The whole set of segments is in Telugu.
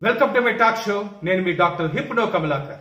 welcome to my talk show నేను మీ డాక్టర్ హిప్నో కమలాకర్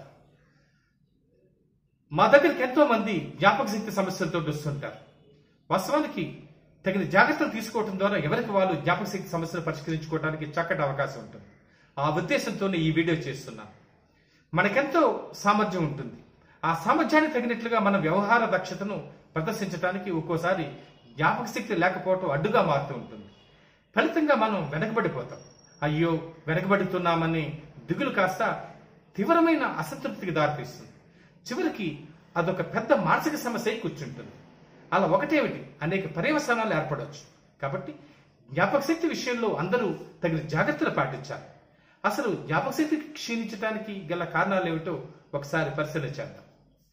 మా దగ్గరికి ఎంతో మంది జ్ఞాపక శక్తి సమస్యలతో వస్తుంటారు వాస్తవానికి తగిన జాగ్రత్తలు తీసుకోవడం ద్వారా ఎవరికి వాళ్ళు జ్ఞాపక శక్తి సమస్యలు పరిష్కరించుకోవడానికి చక్కటి అవకాశం ఉంటుంది ఆ ఉద్దేశంతోనే ఈ వీడియో చేస్తున్నాను మనకెంతో సామర్థ్యం ఉంటుంది ఆ సామర్థ్యానికి తగినట్లుగా మన వ్యవహార దక్షతను ప్రదర్శించడానికి ఒక్కోసారి జ్ఞాపక శక్తి లేకపోవటం అడ్డుగా మారుతూ ఉంటుంది ఫలితంగా మనం వెనకబడిపోతాం అయ్యో వెనకబడుతున్నామని దిగులు కాస్త తీవ్రమైన అసంతృప్తికి దారితీస్తుంది చివరికి అదొక పెద్ద మానసిక సమస్య అయి కూర్చుంటుంది అలా ఒకటేమిటి అనేక పర్యవసానాలు ఏర్పడవచ్చు కాబట్టి జ్ఞాపక శక్తి విషయంలో అందరూ తగిన జాగ్రత్తలు పాటించాలి అసలు జ్ఞాపక శక్తి క్షీణించడానికి గల కారణాలు ఏమిటో ఒకసారి పరిశీలన చేద్దాం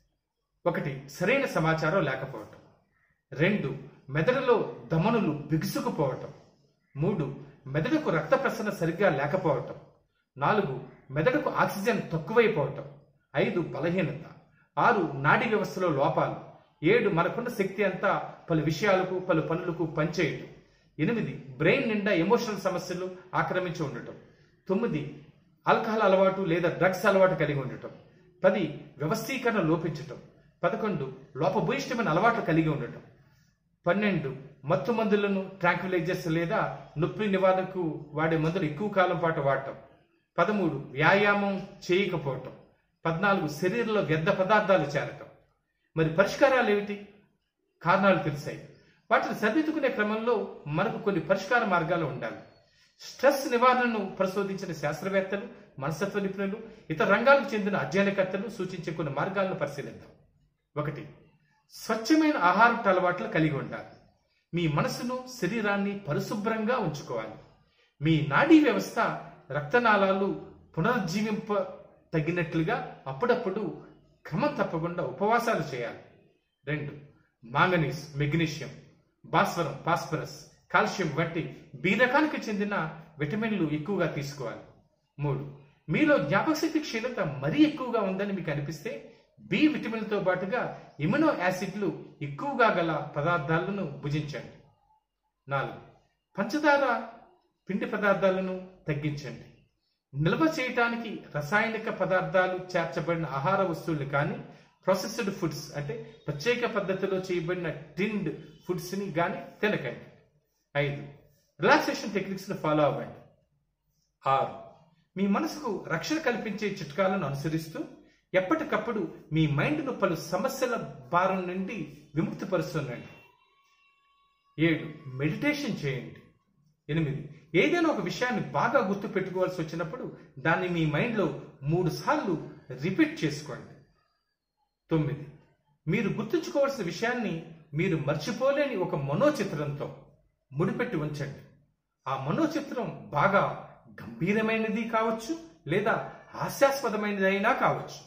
ఒకటి సరైన సమాచారం లేకపోవటం రెండు మెదడులో దమనులు బిగుసుకుపోవటం మూడు మెదడుకు రక్త ప్రసరణ సరిగ్గా లేకపోవటం నాలుగు మెదడుకు ఆక్సిజన్ తక్కువైపోవటం ఐదు బలహీనత ఆరు నాడీ వ్యవస్థలో లోపాలు ఏడు మనకున్న శక్తి అంతా పలు విషయాలకు పలు పనులకు పనిచేయటం ఎనిమిది బ్రెయిన్ నిండా ఎమోషనల్ సమస్యలు ఆక్రమించి ఉండటం తొమ్మిది ఆల్కహాల్ అలవాటు లేదా డ్రగ్స్ అలవాటు కలిగి ఉండటం పది వ్యవస్థీకరణ లోపించటం పదకొండు లోపభూయిష్టమైన అలవాట్లు కలిగి ఉండటం పన్నెండు మత్తు మందులను ట్రాంక్విలైజర్స్ లేదా నొప్పి నివారణకు వాడే మందులు ఎక్కువ కాలం పాటు వాడటం పదమూడు వ్యాయామం చేయకపోవటం పద్నాలుగు శరీరంలో వ్యర్థ పదార్థాలు చేరటం మరి పరిష్కారాలు ఏమిటి కారణాలు తెలిసాయి వాటిని సరిదిద్దుకునే క్రమంలో మనకు కొన్ని పరిష్కార మార్గాలు ఉండాలి స్ట్రెస్ నివారణను పరిశోధించిన శాస్త్రవేత్తలు మనస్తత్వ నిపుణులు ఇతర రంగాలకు చెందిన అధ్యయనకర్తలు సూచించే కొన్ని మార్గాలను పరిశీలిద్దాం ఒకటి స్వచ్ఛమైన ఆహారపు అలవాట్లు కలిగి ఉండాలి మీ మనసును శరీరాన్ని పరిశుభ్రంగా ఉంచుకోవాలి మీ నాడీ వ్యవస్థ రక్తనాళాలు పునరుజ్జీవింప తగినట్లుగా అప్పుడప్పుడు క్రమం తప్పకుండా ఉపవాసాలు చేయాలి రెండు మాంగనీస్ మెగ్నీషియం భాస్వరం ఫాస్ఫరస్ కాల్షియం వంటి బి రకానికి చెందిన విటమిన్లు ఎక్కువగా తీసుకోవాలి మూడు మీలో జ్ఞాపకశక్తి క్షీణత మరీ ఎక్కువగా ఉందని మీకు అనిపిస్తే బి విటమిన్తో పాటుగా ఇమ్యునో యాసిడ్లు ఎక్కువగా గల పదార్థాలను భుజించండి నాలుగు పంచదార పిండి పదార్థాలను తగ్గించండి నిల్వ చేయటానికి రసాయనిక పదార్థాలు చేర్చబడిన ఆహార వస్తువులు కానీ ప్రాసెస్డ్ ఫుడ్స్ అంటే ప్రత్యేక పద్ధతిలో చేయబడిన టిండ్ ఫుడ్స్ ని కానీ తినకండి ఐదు రిలాక్సేషన్ టెక్నిక్స్ ని ఫాలో అవ్వండి ఆరు మీ మనసుకు రక్షణ కల్పించే చిట్కాలను అనుసరిస్తూ ఎప్పటికప్పుడు మీ మైండ్ను పలు సమస్యల భారం నుండి విముక్తిపరుస్తుండండి ఏడు మెడిటేషన్ చేయండి ఎనిమిది ఏదైనా ఒక విషయాన్ని బాగా గుర్తు పెట్టుకోవాల్సి వచ్చినప్పుడు దాన్ని మీ మైండ్లో మూడు సార్లు రిపీట్ చేసుకోండి తొమ్మిది మీరు గుర్తుంచుకోవాల్సిన విషయాన్ని మీరు మర్చిపోలేని ఒక మనోచిత్రంతో ముడిపెట్టి ఉంచండి ఆ మనోచిత్రం బాగా గంభీరమైనది కావచ్చు లేదా హాస్యాస్పదమైనది అయినా కావచ్చు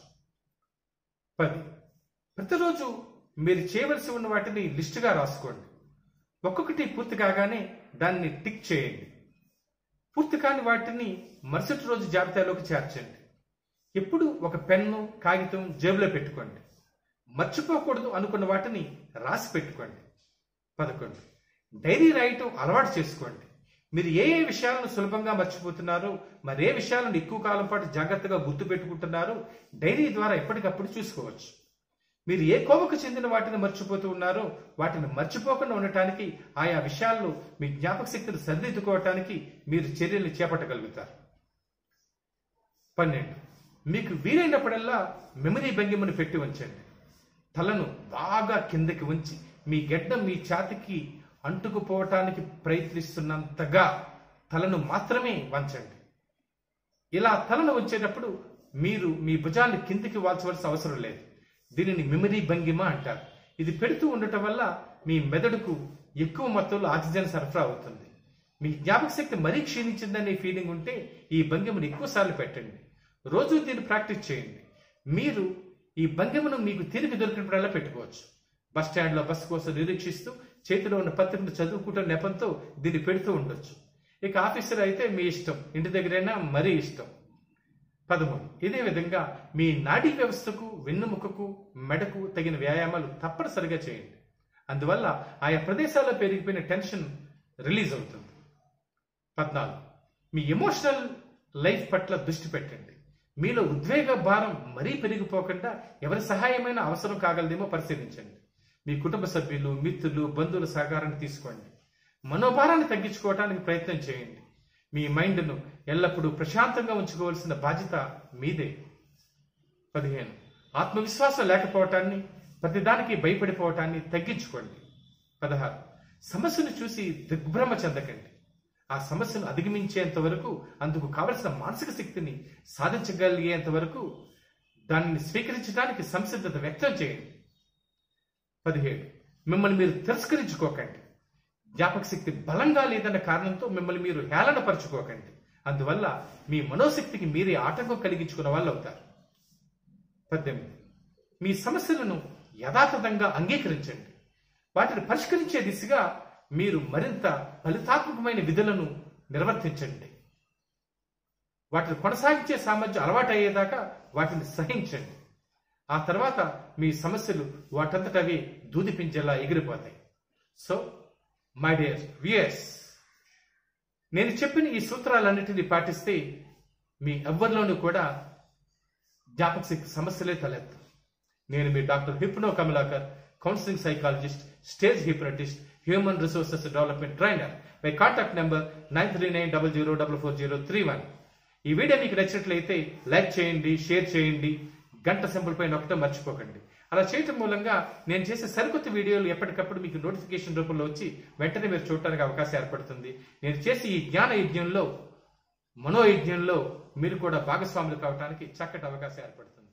పది ప్రతిరోజు మీరు చేయవలసి ఉన్న వాటిని లిస్టుగా రాసుకోండి ఒక్కొక్కటి పూర్తి కాగానే దాన్ని టిక్ చేయండి పూర్తి కాని వాటిని మరుసటి రోజు జాబితాలోకి చేర్చండి ఎప్పుడు ఒక పెన్ను కాగితం జేబులో పెట్టుకోండి మర్చిపోకూడదు అనుకున్న వాటిని రాసి పెట్టుకోండి పదకొండు డైరీ రాయటం అలవాటు చేసుకోండి మీరు ఏ ఏ విషయాలను సులభంగా మర్చిపోతున్నారో మరి ఏ విషయాలను ఎక్కువ కాలం పాటు జాగ్రత్తగా గుర్తు పెట్టుకుంటున్నారో డైరీ ద్వారా ఎప్పటికప్పుడు చూసుకోవచ్చు మీరు ఏ కోవకు చెందిన వాటిని మర్చిపోతూ ఉన్నారో వాటిని మర్చిపోకుండా ఉండటానికి ఆయా విషయాల్లో మీ జ్ఞాపక శక్తిని సరిదిద్దుకోవటానికి మీరు చర్యలు చేపట్టగలుగుతారు పన్నెండు మీకు వీలైనప్పుడల్లా మెమరీ భంగిమను పెట్టి ఉంచండి తలను బాగా కిందకి ఉంచి మీ గెడ్డం మీ ఛాతికి అంటుకుపోవటానికి ప్రయత్నిస్తున్నంతగా తలను మాత్రమే వంచండి ఇలా తలను ఉంచేటప్పుడు మీరు మీ భుజాన్ని కిందికి వాల్చవలసిన అవసరం లేదు దీనిని మెమరీ భంగిమ అంటారు ఇది పెడుతూ ఉండటం వల్ల మీ మెదడుకు ఎక్కువ మొత్తంలో ఆక్సిజన్ సరఫరా అవుతుంది మీ జ్ఞాపక శక్తి మరీ క్షీణించిందనే ఫీలింగ్ ఉంటే ఈ భంగిమను ఎక్కువసార్లు పెట్టండి రోజు దీన్ని ప్రాక్టీస్ చేయండి మీరు ఈ భంగిమను మీకు తీరిక దొరికినప్పుడల్లా పెట్టుకోవచ్చు బస్ స్టాండ్లో బస్సు కోసం నిరీక్షిస్తూ చేతిలో ఉన్న పత్రికను చదువుకుంటున్న నెపంతో దీన్ని పెడుతూ ఉండొచ్చు ఇక ఆఫీసర్ అయితే మీ ఇష్టం ఇంటి దగ్గరైనా మరీ ఇష్టం పదమూడు ఇదే విధంగా మీ నాడీ వ్యవస్థకు వెన్నుముకకు మెడకు తగిన వ్యాయామాలు తప్పనిసరిగా చేయండి అందువల్ల ఆయా ప్రదేశాల్లో పెరిగిపోయిన టెన్షన్ రిలీజ్ అవుతుంది పద్నాలుగు మీ ఎమోషనల్ లైఫ్ పట్ల దృష్టి పెట్టండి మీలో ఉద్వేగ భారం మరీ పెరిగిపోకుండా ఎవరి సహాయమైన అవసరం కాగలదేమో పరిశీలించండి మీ కుటుంబ సభ్యులు మిత్రులు బంధువుల సహకారాన్ని తీసుకోండి మనోభారాన్ని తగ్గించుకోవడానికి ప్రయత్నం చేయండి మీ మైండ్ను ఎల్లప్పుడూ ప్రశాంతంగా ఉంచుకోవాల్సిన బాధ్యత మీదే పదిహేను ఆత్మవిశ్వాసం లేకపోవటాన్ని ప్రతిదానికి భయపడిపోవటాన్ని తగ్గించుకోండి పదహారు సమస్యను చూసి దిగ్భ్రమ చెందకండి ఆ సమస్యను అధిగమించేంత వరకు అందుకు కావలసిన మానసిక శక్తిని సాధించగలిగేంత వరకు దానిని స్వీకరించడానికి సంసిద్ధత వ్యక్తం చేయండి పదిహేడు మిమ్మల్ని మీరు తిరస్కరించుకోకండి జ్ఞాపక శక్తి బలంగా లేదన్న కారణంతో మిమ్మల్ని మీరు హేళనపరచుకోకండి అందువల్ల మీ మనోశక్తికి మీరే ఆటంకం కలిగించుకున్న వాళ్ళు అవుతారు పద్దెనిమిది మీ సమస్యలను యథాతథంగా అంగీకరించండి వాటిని పరిష్కరించే దిశగా మీరు మరింత ఫలితాత్మకమైన విధులను నిర్వర్తించండి వాటిని కొనసాగించే సామర్థ్యం అలవాటయ్యేదాకా వాటిని సహించండి ఆ తర్వాత మీ సమస్యలు వాటంతటవి దూదిపించేలా ఎగిరిపోతాయి సో మై డియర్ వియర్స్ నేను చెప్పిన ఈ సూత్రాలన్నిటినీ పాటిస్తే మీ ఎవ్వరిలోనూ కూడా జ్ఞాపక శక్తి సమస్యలే తలెత్తు నేను మీ doctor hypno Kamalakar counselling psychologist stage hypnotist human resources development trainer my contact number nine three nine double zero double four zero three one ఈ వీడియో మీకు నచ్చినట్లయితే లైక్ చేయండి షేర్ చేయండి గంట సింబల్ పైన ఒకటే మర్చిపోకండి అలా చేయటం మూలంగా నేను చేసే సరికొత్త వీడియోలు ఎప్పటికప్పుడు మీకు నోటిఫికేషన్ రూపంలో వచ్చి వెంటనే మీరు చూడటానికి అవకాశం ఏర్పడుతుంది నేను చేసే ఈ జ్ఞాన యజ్ఞంలో మనోయజ్ఞంలో మీరు కూడా భాగస్వాములు కావడానికి చక్కటి అవకాశం ఏర్పడుతుంది